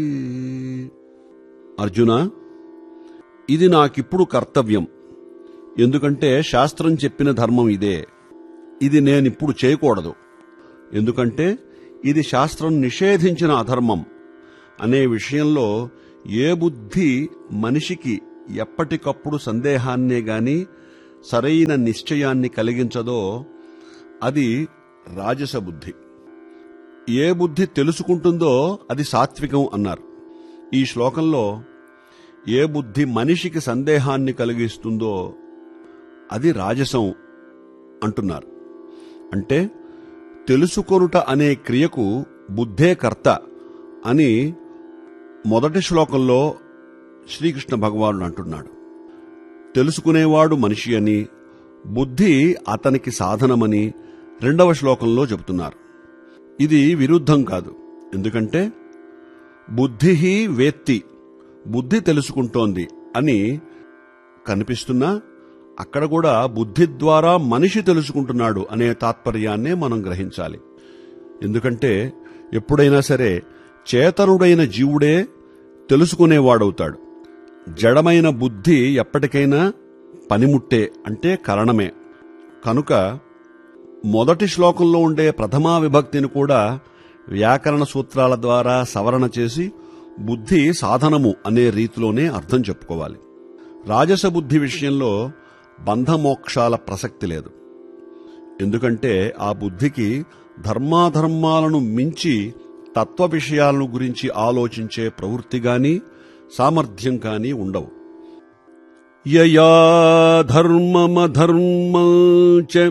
అర్జున ఇది నాకిప్పుడు కర్తవ్యం ఎందుకంటే శాస్త్రం చెప్పిన ధర్మం ఇదే ఇది నేనిప్పుడు చేయకూడదు ఎందుకంటే ఇది శాస్త్రం నిషేధించిన అధర్మం అనే విషయంలో ఏ బుద్ధి మనిషికి ఎప్పటికప్పుడు సందేహాన్నే గాని సరైన నిశ్చయాన్ని కలిగించదో అది రాజస బుద్ధి ఏ బుద్ధి తెలుసుకుంటుందో అది సాత్వికం అన్నారు ఈ శ్లోకంలో ఏ బుద్ధి మనిషికి సందేహాన్ని కలిగిస్తుందో అది రాజసం అంటున్నారు అంటే తెలుసుకొనుట అనే క్రియకు బుద్ధే కర్త అని మొదటి శ్లోకంలో శ్రీకృష్ణ భగవానుడు అంటున్నాడు తెలుసుకునేవాడు మనిషి అని బుద్ధి అతనికి సాధనమని రెండవ శ్లోకంలో చెబుతున్నారు ఇది విరుద్ధం కాదు ఎందుకంటే బుద్ధి వేత్తి బుద్ధి తెలుసుకుంటోంది అని కనిపిస్తున్నా అక్కడ కూడా బుద్ధి ద్వారా మనిషి తెలుసుకుంటున్నాడు అనే తాత్పర్యాన్నే మనం గ్రహించాలి ఎందుకంటే ఎప్పుడైనా సరే చేతనుడైన జీవుడే తెలుసుకునేవాడవుతాడు జడమైన బుద్ధి ఎప్పటికైనా పనిముట్టే అంటే కరణమే కనుక మొదటి శ్లోకంలో ఉండే ప్రథమా విభక్తిని కూడా వ్యాకరణ సూత్రాల ద్వారా సవరణ చేసి బుద్ధి సాధనము అనే రీతిలోనే అర్థం చెప్పుకోవాలి రాజస బుద్ధి విషయంలో బంధమోక్షాల ప్రసక్తి లేదు ఎందుకంటే ఆ బుద్ధికి ధర్మాధర్మాలను మించి తత్వ విషయాలను గురించి ఆలోచించే ప్రవృత్తి గాని సామర్థ్యం కానీ ఉండవు యయా ధర్మమధర్మం చ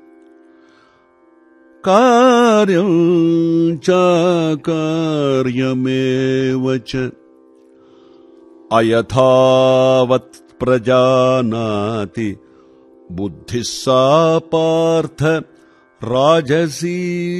కార్యం చ కార్యమేవ చ అయథావత్ ప్రజానాతి బుద్ధి సా పార్థ రాజసీ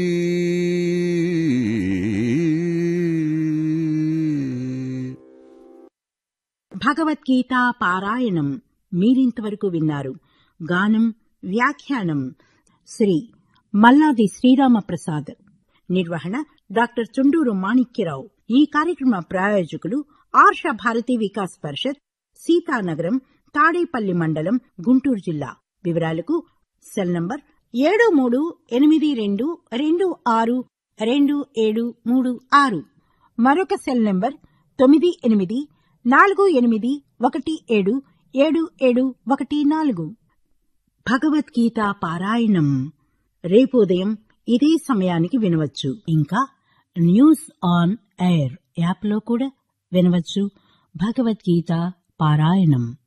భగవద్గీత పారాయణం మీరింతవరకు విన్నారు గానం వ్యాఖ్యానం శ్రీ మల్లాది శ్రీరామ ప్రసాద్ నిర్వహణ డాక్టర్ చుండూరు మాణిక్యరావు ఈ కార్యక్రమ ప్రాయోజకులు ఆర్ష భారతి వికాస్ పరిషత్ సీతానగరం తాడేపల్లి మండలం గుంటూరు జిల్లా వివరాలకు సెల్ నంబర్ ఏడు మూడు ఎనిమిది రెండు రెండు ఆరు రెండు ఏడు మూడు ఆరు మరొక సెల్ నంబర్ తొమ్మిది ఎనిమిది నాలుగు ఎనిమిది ఒకటి ఏడు ఏడు ఏడు ఒకటి నాలుగు భగవద్గీత పారాయణం రేపు ఉదయం ఇదే సమయానికి వినవచ్చు ఇంకా న్యూస్ ఆన్ ఎయిర్ యాప్లో కూడా వినవచ్చు భగవద్గీత పారాయణం